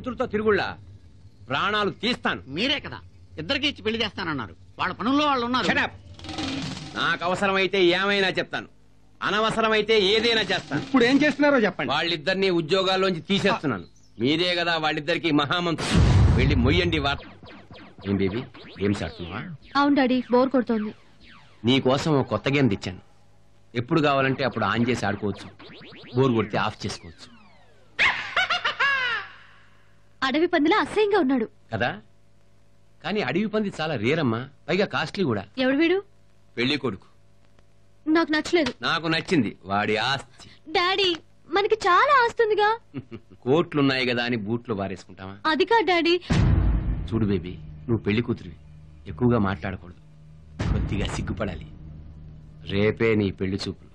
కూతురుతో తిరుగుళ్ళా ప్రాణాలు తీస్తాను మీరే కదా ఇద్దరికి ఇచ్చి పెళ్లి చేస్తానన్నారు వాళ్ళ పనుల్లో వాళ్ళు ఉన్నారు Shut up. నాకు అవసరమైతే ఏమైనా చెప్తాను అనవసరమైతే ఏదైనా చేస్తాను ఇప్పుడు ఏం చేస్తున్నారో చెప్పండి వాళ్ళిద్దరిని ఉద్యోగాల్లోంచి తీసేస్తున్నాను మీరే కదా వాళ్ళిద్దరికి మహామంత్రులు వెళ్ళి మొయ్యండి వార్త ఏం బేబీ గేమ్స్ ఆడుతున్నావా అవును డాడీ బోర్ కొడుతోంది నీ కోసం ఒక కొత్త గేమ్ తెచ్చాను ఎప్పుడు కావాలంటే అప్పుడు ఆన్ చేసి ఆడుకోవచ్చు బోర్ కొడితే ఆఫ్ చేసుకోవచ్చు అడవి పందిలా అసహ్యంగా ఉన్నాడు కదా కానీ అడవి పంది చాలా రేరమ్మా పైగా కాస్ట్లీ కూడా ఎవడు వీడు పెళ్లి కొడుకు నాకు నచ్చలేదు నాకు నచ్చింది వాడి ఆస్తి డాడీ మనకి చాలా ఆస్తుందిగా కోట్లున్నాయి కదా అని బూట్లు వారేసుకుంటావా అది కాదు డాడీ చూడు బేబీ నువ్వు పెళ్లి కూతురివి ఎక్కువగా మాట్లాడకూడదు కొద్దిగా సిగ్గుపడాలి రేపే నీ పెళ్లి చూపులు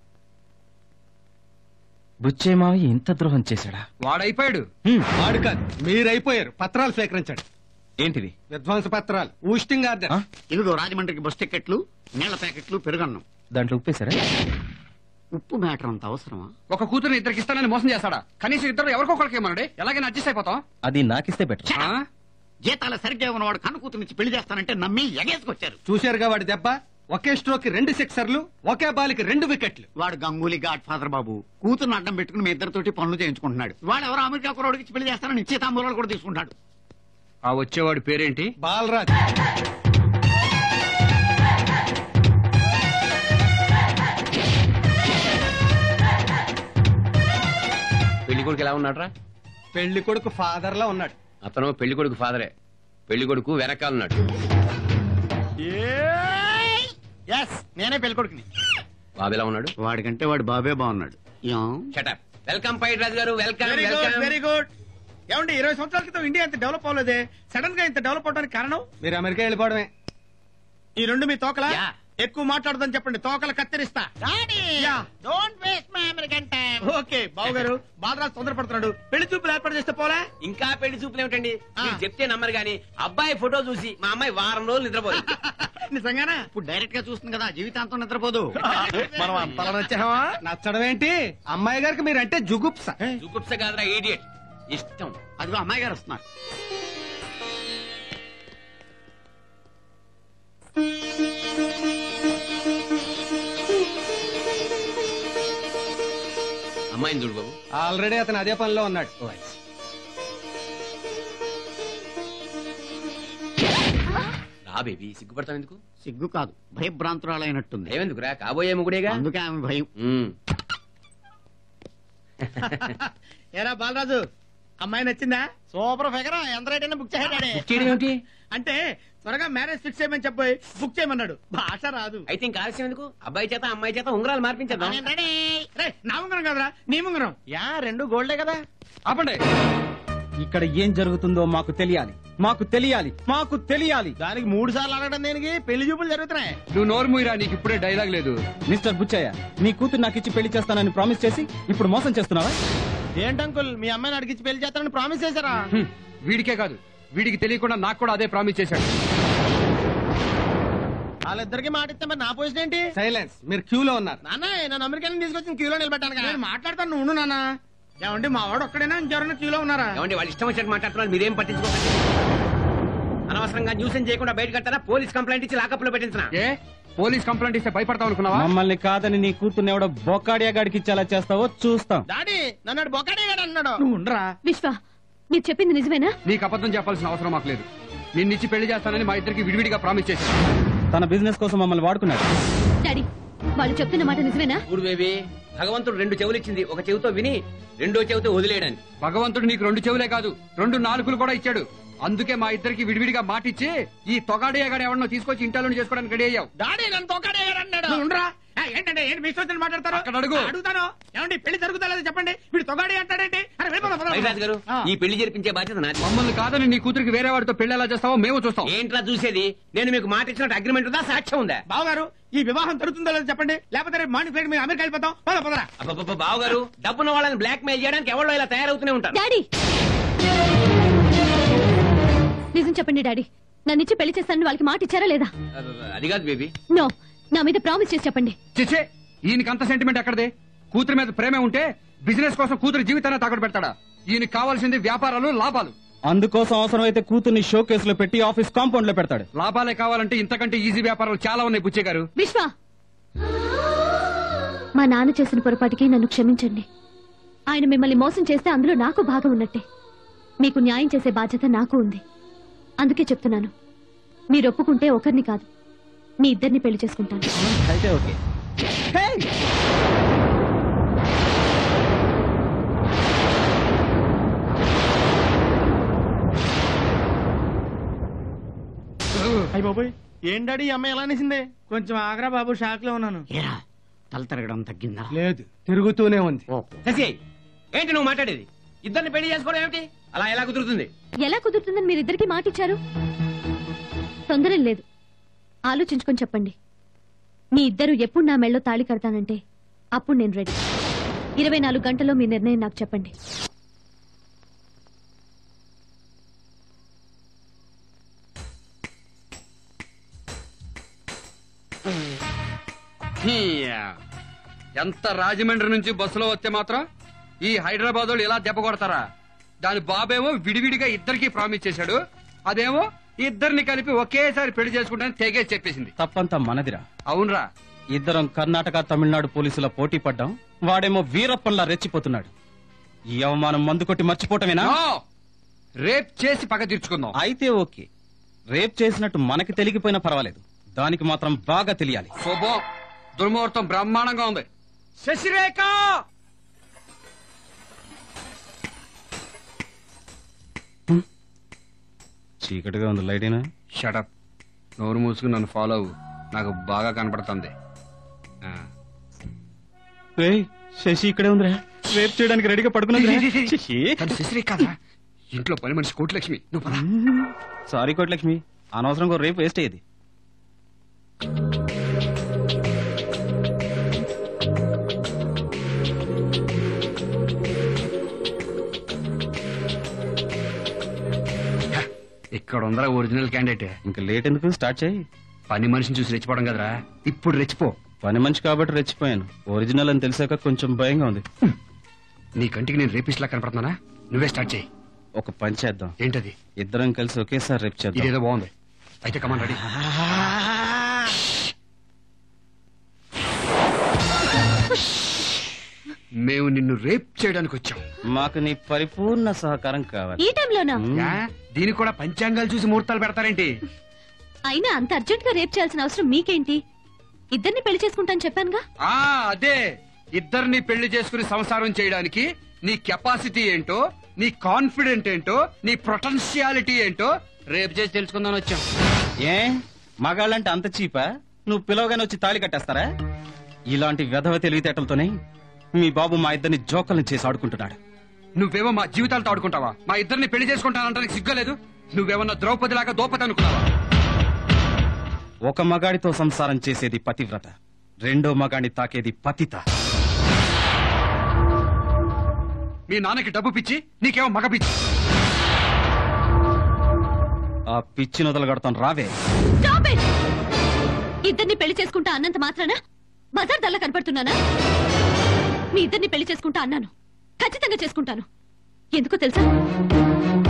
బుచ్చే మావయ్య ఇంత ద్రోహం చేశాడా వాడైపోయాడు వాడు కాదు మీరైపోయారు పత్రాలు సేకరించండి ఏంటిది విధ్వంస పత్రాలు ఊస్టింగ్ ఆర్డర్ ఆ? ఇదిగో రాజమండ్రికి బస్ టికెట్లు నీళ్ల ప్యాకెట్లు పెరుగన్నం దాంట్లో ఉప్పేశారా ఉప్పు మ్యాటర్ అంత అవసరమా ఒక కూతురు ఇద్దరికి ఇస్తానని మోసం చేస్తాడా కనీసం ఇద్దరు ఎవరికొకరికి ఇమ్మనండి ఎలాగైనా అడ్జస్ట్ అయిపోతాం అది నాకిస్తే బెటర్ ఛ! జీతాల సరిగ్గా ఉన్నవాడు కన్ను కూతురునిచ్చి పెళ్లి చేస్తానంటే నమ్మి ఎగేసుకొచ్చారు చూశారుగా వాడి దెబ్బ ఒకే స్ట్రోక్ కి రెండు సిక్సర్లు ఒకే బాల్కి రెండు వికెట్లు వాడు గంగూలీ గాడ్ ఫాదర్ బాబు కూతురుని అడ్డం పెట్టుకుని మీ ఇద్దరితోటి పనులు చేయించుకుంటున్నాడు వాడు ఎవరో అమెరికా కురవాడికి ఇచ్చి పెళ్లి చేస్తానని నిశ్చితాంబూలాలు కూడా తీసుకుంటాడు ఆ వచ్చేవాడి పేరేంటి బాలరాజ్ పెళ్లి కొడుకు ఎలా ఉన్నాడ్రా పెళ్లి కొడుకు ఫాదర్ లా ఉన్నాడు అతను పెళ్లి కొడుకు ఫాదరే పెళ్లి కొడుకు వెనకాలన్నాడు ఎస్ నేనే పెళ్లి కొడుకుని బాబు ఎలా ఉన్నాడు వాడికంటే వాడు బాబే బాగున్నాడు యా. షటప్ వెల్కమ్ పైట్ Raju garu welcome very good welcome very good ఏమండి ఇరవై సంవత్సరాల క్రితం ఇండియా ఇంత డెవలప్ అవ్వలేదే సడన్ గా ఇంత డెవలప్ అవడానికి కారణం మీరు అమెరికా వెళ్ళిపోవడమే ఈ రెండు మీ తోకలా Yeah. ఎక్కువ మాట్లాడదని చెప్పండి తోకలు కత్తిరిస్తా Yeah. Don't waste my American time okay బావు గారు బాలరాజు తొందరపడుతున్నాడు పెళ్లి చూపులు ఏర్పాటు చేస్తే పోలే ఇంకా పెళ్లి చూపులు ఏమిటండి ఆ. మీరు చెప్తే నమ్మరు గాని అబ్బాయి ఫోటో చూసి మా అమ్మాయి వారం రోజులు నిద్రపోయింది నిజంగానా ఇప్పుడు డైరెక్ట్ గా చూస్తుంది కదా జీవితాంతం నిద్రపోదు మనం అంతలా నచ్చావా నచ్చడం ఏంటి అమ్మాయి గారికి మీరంటే జుగుప్స జుగుప్స కాదురా ఈడియట్ ఇష్టం అదిగో అమ్మాయి గారు వస్తున్నారు అమ్మాయిని చూడు బాబు ఆల్రెడీ అతను అదే పనిలో ఉన్నాడు రా బేబీ సిగ్గుపడతావు ఎందుకు సిగ్గు కాదు భయభ్రాంతురాలైనట్టుంది ఏమెందుకురా కాబోయే ముగుడేగా అందుకే ఆమె భయం ఉమ్. ఏరా బాలరాజు అమ్మాయి నచ్చిందా సూపర్ ఫిగర్ ఎంత రేట్ అయినా బుక్ చేయాడే బుక్ చేయడం ఏమిటి అంటే త్వరగా మ్యారేజ్ ఫిక్స్ చేయమని చెప్పి బుక్ చేయమన్నాడు భాష రాదు అయితే ఇంకా ఆలస్యం ఎందుకు అబ్బాయి చేత అమ్మాయి చేత ఉంగరాలు మార్పించేద్దాం రే నా ఉంగరం కాదురా నీ ఉంగరం యా రెండు గోల్డే కదా ఆపండి ఇక్కడ ఏం జరుగుతుందో మాకు తెలియాలి మాకు తెలియాలి మాకు తెలియాలి దానికి మూడు సార్లు అడగడం దేనికి పెళ్లి చూపులు జరుగుతున్నాయి నువ్వు నోరు మూయరా నీకు ఇప్పుడే డైలాగ్ లేదు మిస్టర్ బుచ్చయ్య నీ కూతురు నాకు ఇచ్చి పెళ్లి చేస్తానని ప్రామిస్ చేసి ఇప్పుడు మోసం చేస్తున్నావా ఏంటి అంకుల్ మీ అమ్మాయిని అడిగించి పెళ్లి చేస్తానని ప్రామిస్ చేశారా హ్మ్. వీడికే కాదు వీడికి తెలియకుండా నాకు కూడా అదే ప్రామిస్ చేశాడు వాళ్ళిద్దరికి మాట ఇస్తే మరి నా పొజిషన్ ఏంటి సైలెన్స్ మీరు క్యూలో ఉన్నారు నాన్న నన్ను అమెరికా నుంచి తీసుకొచ్చి క్యూలో నిలబెట్టాను కదా నేను మాట్లాడతాను నువ్వు నాన్న ఏమండి మా వాడు ఒక్కడైనా ఇంకెవరైనా క్యూలో ఉన్నారా ఏమండి వాళ్ళు ఇష్టం వచ్చినట్టు మాట్లాడుతున్నారు మీరేం పట్టించుకోకండి అనవసరంగా న్యూసెన్స్ చేయకుండా బయట కట్టారా పోలీస్ కంప్లైంట్ ఇచ్చి లాకప్ లో పెట్టించిన ఏ పోలీస్ కంప్లైంట్ ఇస్తే భయపడతావు అనుకున్నావా మమ్మల్ని కాదని నీ కూతుర్ని ఎవడో బొక్కాడియా గాడికి ఇచ్చేలా చేస్తావో చూస్తాం డాడీ నన్ను బొక్కడే కదా అన్నాడు నువ్వు ఉండరా విశ్వ మీరు చెప్పింది నిజమేనా నీకు అబద్ధం చెప్పాల్సిన అవసరం మాకు లేదు నిన్నిచ్చి పెళ్లి చేస్తానని మా ఇద్దరికి విడివిడిగా ప్రామిస్ చేశాను తన బిజినెస్ కోసం మమ్మల్ని వాడుకున్నాడు డాడీ వాళ్ళు చెప్తున్న మాట నిజమేనా చూడు బేబీ భగవంతుడు రెండు చెవులు ఇచ్చింది ఒక చెవితో విని రెండో చెవితో వదిలేయడానికి భగవంతుడు నీకు రెండు చెవులే కాదు రెండు నాలుగులు కూడా ఇచ్చాడు అందుకే మా ఇద్దరికి విడివిడిగా మాటిచ్చి ఈ తొగాడయ్యగాడు ఎవరినో తీసుకొచ్చి ఇంట్లో చేసుకోవడానికి రెడీ అయ్యావు డాడీ నన్ను తొక్కడే కదా అన్నాడు నువ్వు ఉండరా ఏ, ఏంటంటే ఏంటి మీ సోచన మాట్లాడతారు అక్కడ అడుగు. అడుగుతాను ఏమండి పెళ్లి జరుగుతా లేదో చెప్పండి వీడు తొగాడి అంటాడేంటి అరే వెళ్ళిపోదాం, పోదాం. వైరాజ్ గారు ఆ. ఈ పెళ్లి జరిపించే బాధ్యత నాది మమ్మల్ని కాదని నీ కూతురికి వేరే వాడితో పెళ్లి ఎలా చేస్తావో మేము చూస్తాం ఏంట్రా చూసేది నేను మీకు మాట ఇచ్చినట్టు అగ్రిమెంట్ ఉందా సాక్ష్యం ఉందా బావగారు ఈ వివాహం జరుగుతుందో లేదో చెప్పండి లేకపోతే రేపు మార్నింగ్ ఫ్లైట్ మేము అమెరికా వెళ్ళిపోతాం పోదా పోదరా అబ్బబ్బబ్బ, బావ గారు డబ్బున్న వాళ్ళని బ్లాక్ మెయిల్ చేయడానికి ఎవరో ఇలా తయారవుతూనే ఉంటారు డాడీ నిజం చెప్పండి డాడీ నన్ను ఇచ్చి పెళ్లి చేస్తానని వాళ్ళకి మాట ఇచ్చారా లేదా అబ్బబ్బ, అది కాదు బేబీ నో నా మీద ప్రామిస్ చేసి చెప్పండి చిచ్చే ఈయనకి అంత సెంటిమెంట్ ఎక్కడదే కూతురి మీద ప్రేమే ఉంటే బిజినెస్ కోసం కూతురు జీవితాన్ని తాకట్టు పెడతాడా ఈయనకి కావాల్సింది వ్యాపారాలు లాభాలు అందుకోసం అవసరమైతే కూతుర్ని షో కేసులో పెట్టి ఆఫీస్ కాంపౌండ్ లో పెడతాడు లాభాలే కావాలంటే ఇంతకంటే ఈజీ వ్యాపారాలు చాలా ఉన్నాయి బుచ్చే గారు విశ్వ మా నాన్న చేసిన పొరపాటికి నన్ను క్షమించండి ఆయన మిమ్మల్ని మోసం చేస్తే అందులో నాకు భాగం ఉన్నట్టే మీకు న్యాయం చేసే బాధ్యత నాకు ఉంది అందుకే చెప్తున్నాను మీరు ఒప్పుకుంటే ఒకరిని కాదు మీ ఇద్దరిని పెళ్లి చేసుకుంటాను అయితే ఓకే అయ్యి బాబోయ్ ఏం డాడీ ఈ అమ్మాయి ఎలా అనేసిందే కొంచెం ఆగ్రా బాబు షాక్ లో ఉన్నాను ఏరా తల తిరగడం తగ్గిందా లేదు తిరుగుతూనే ఉంది ఓ శశి ఏంటి నువ్వు మాట్లాడేది ఇద్దరిని పెళ్లి చేసుకోవడం ఏమిటి అలా ఎలా కుదురుతుంది ఎలా కుదురుతుందని మీరిద్దరికి మాట ఇచ్చారు తొందరం లేదు ఆలోచించుకొని చెప్పండి మీ ఇద్దరు ఎప్పుడు నా మెళ్ళో తాళి కడతానంటే అప్పుడు నేను రెడీ ఇరవై నాలుగు గంటల్లో మీ నిర్ణయం నాకు చెప్పండి హీయా. ఎంత రాజమండ్రి నుంచి బస్సులో వస్తే మాత్రం ఈ హైదరాబాద్ వాళ్ళు ఇలా దెబ్బ కొడతారా దాని బాబేమో విడివిడిగా ఇద్దరికి ప్రామిస్ చేశాడు అదేమో ఇద్దరిని కలిపి ఒకేసారి పెళ్లి చేసుకుంటానని తెగేసి చెప్పేసింది తప్పంతా మనదిరా అవునరా ఇద్దరం కర్ణాటక తమిళనాడు పోలీసుల పోటీ పడ్డాం వాడేమో వీరప్పన్లా రెచ్చిపోతున్నాడు ఈ అవమానం మందు కొట్టి మర్చిపోవటమేనా నో! రేప్ చేసి పగ తీర్చుకుందాం అయితే ఓకే రేప్ చేసినట్టు మనకి తెలిగిపోయినా పర్వాలేదు దానికి మాత్రం బాగా తెలియాలి శుభం దుర్ముహూర్తం బ్రహ్మాండంగా ఉంది శశిరేఖ చీకటిగా ఉంది లైటేనా షటప్ నోరు మూసుకుని నన్ను ఫాలో అవ్వు నాకు బాగా కనపడుతుంది ఆ. రేయ్, శశి ఇక్కడే ఉందిరా రేప్ చేయడానికి రెడీగా పడుకున్నది శశి తను శశిరేఖ కాదా ఇంట్లో పని మనిషి కోటిలక్ష్మి నువ్వు పద సారీ కోటలక్ష్మి అనవసరంగా రేపు వేస్ట్ అయ్యేది ఇక్కడ ఉందరా ఒరిజినల్ క్యాండిడేట్ ఇంకా లేట్ ఎందుకు స్టార్ట్ చేయి పని మనిషిని చూసి రెచ్చిపోవడం కదరా ఇప్పుడు రెచ్చిపో పని మనిషి కాబట్టి రెచ్చిపోయాను ఒరిజినల్ అని తెలిసాక కొంచెం భయంగా ఉంది నీ కంటికి నేను రేపిస్ట్లా కనపడుతున్నానా నువ్వే స్టార్ట్ చేయి ఒక పని చేద్దాం ఏంటది ఇద్దరం కలిసి ఒకేసారి రేపు చేద్దాం ఇదేదో బాగుంది అయితే కమాన్ రెడీ మేము నిన్ను రేప్ చేయడానికి వచ్చాం మాకు నీ పరిపూర్ణ సహకారం కావాలి ఈ టైంలోనా యా? దీనికి కూడా పంచాంగాలు చూసి ముహూర్తాలు పెడతారేంటి అయినా అంత అర్జెంట్ గా రేప్ చేయాల్సిన అవసరం మీకేంటి ఇద్దరిని పెళ్లి చేసుకుంటాను చెప్పానుగా ఆ అదే ఇద్దరిని పెళ్లి చేసుకుని సంసారం చేయడానికి నీ కెపాసిటీ ఏంటో నీ కాన్ఫిడెంట్ ఏంటో నీ పొటెన్షియాలిటీ ఏంటో రేపు చేసి తెలుసుకుందాం వచ్చాం ఏ మగాళ్ళంటే అంత చీపా నువ్వు పిలవగానే వచ్చి తాళి కట్టేస్తారా ఇలాంటి వెధవ తెలివితేటలతోనే మీ బాబు మా ఇద్దరిని జోకల్ని చేసి ఆడుకుంటున్నాడు నువ్వేమో మా జీవితాలతో ఆడుకుంటావా మా ఇద్దరిని పెళ్లి చేసుకుంటానంటానికి సిగ్గలేదు నువ్వేమన్నా ద్రౌపదిలాగా దోపతి అనుకున్నావా ఒక మగాడితో సంసారం చేసేది పతివ్రత రెండో మగాడిని తాకేది పతిత మీ నాన్నకి డబ్బు పిచ్చి నీకేమో మగ పిచ్చి ఆ పిచ్చి నొదలగడతాం రావే Stop it! ఇద్దరిని పెళ్లి చేసుకుంటా అన్నంత మాత్రాన బజార్ దల్లా కనపడుతున్నానా మీ ఇద్దరిని పెళ్లి చేసుకుంటా అన్నాను ఖచ్చితంగా చేసుకుంటాను ఎందుకో తెలుసా